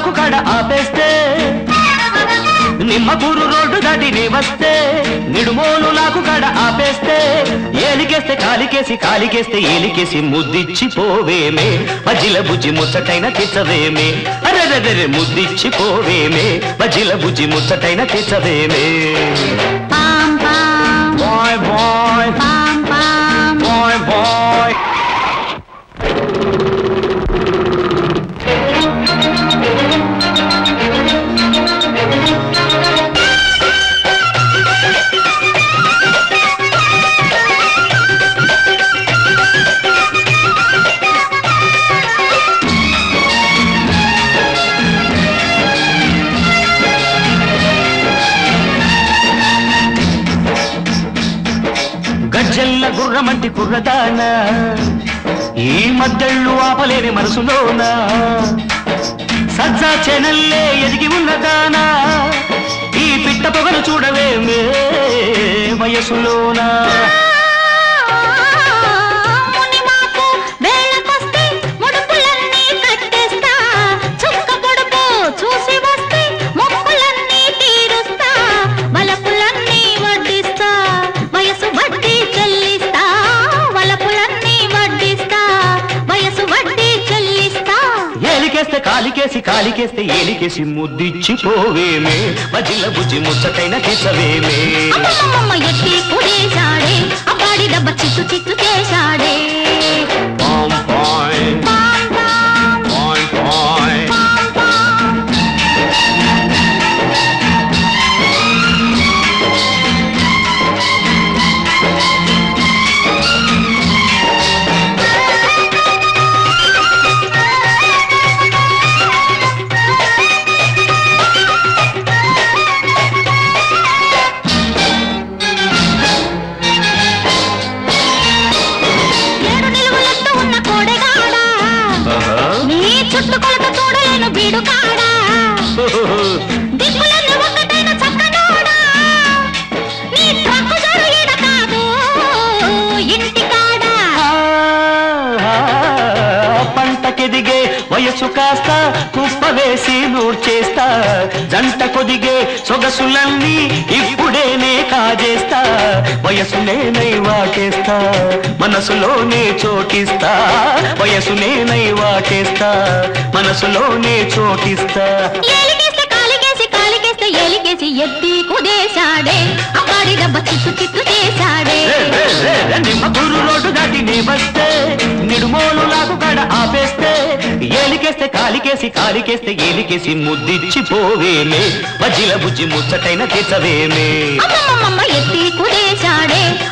లాకు కడ ఆపేస్తే నిమ్మకూరు రోడ్డు దాటి నీ వస్తే నిడుమోలు లాకు కడ ఆపేస్తే ఏలికేస్తే కాలికేసి కాలికేస్తే ఏలికేసి ముద్దిచ్చి పోవేమే బజ్జిల బుజ్జి ముచ్చటైన తెచ్చవేమే అరెరెరె ముద్దిచ్చి పోవేమే బజ్జిల బుజ్జి ముచ్చటైన తెచ్చవేమే పాం పాం బాయ్ బాయ్ పాం పాం బాయ్ బాయ్ గజ్జెల్ల గుర్రమంటి కుర్రదాన ఈ మద్దెళ్ళు ఆపలేని మనసులోన సజ్జా చెనల్లే ఎదిగి ఉన్నదానా ఈ పిట్ట పొగను చూడవేమే వయసులోనా మునిమాకు వేళకొస్తే ముడుపులన్నీ కట్టేస్తా చుక్క పొడుపు చూసి వస్తే మొక్కులన్నీ తీరుస్తా వలపులన్నీ వడ్డిస్తా వయసు వడ్డీ చెల్లిస్తా వలపులన్నీ వడ్డిస్తా వయసు వడ్డీ చెల్లిస్తా ఏలికేస్తే కాలికేసి కాలికేస్తే ఏలికేసి ముద్దిచ్చి పోవేమే మజిల బుజ్జి ముచ్చటైన తీసవేమే అమ్మమ్మమ్మ ఎట్టి కుడేశాడే అబ్బాడి దెబ్బ చిత్తు చిత్తు చేశాడే పాం పాయ్ పాం పాం పాయ్ పాయ్ పాం పాం ఏడు నిలువలెత్తు ఉన్న కోడెగాడా ఆహా. నీ చుట్టుకొలత చూడలేను బీడుగాడా దిక్కులన్నీ ఒక్కటైన చక్కనోడా నీ ట్రక్కు జోరు ఈడ కాదు ఇంటికాడా ఆ, పంటకెదిగే వయసు కాస్త కుప్ప వేసి నూర్చేస్తా జంట కొదిగే సొగసులన్నీ ఇప్పుడేనే కాజేస్తా వయసు నేనై వాటేస్తా మనసులోనే చోటిస్తా వయసు నేనై వాటేస్తా మనసులోనే చోటిస్తా ఏలికేస్తే కాలికేసి కాలికేస్తే ఏలికేసి ఎత్తి కుదేశాడే అబ్బాడి దెబ్బ చిత్తు చిత్తు చేశాడే రే, రే, రే, రే, నిమ్మ గురు రోడ్డు దాటి నీ వస్తే నిడుమోలు లాగు కడ ఆపేస్తే ఏలికేస్తే కాలికేసి కాలికేస్తే ఏలికేసి ముద్దిచ్చి పోవేమే బజ్జిల బుజ్జి ముచ్చటైన తెచ్చవేమే అమ్మమ్మమ్మ ఎత్తి కుదేశాడే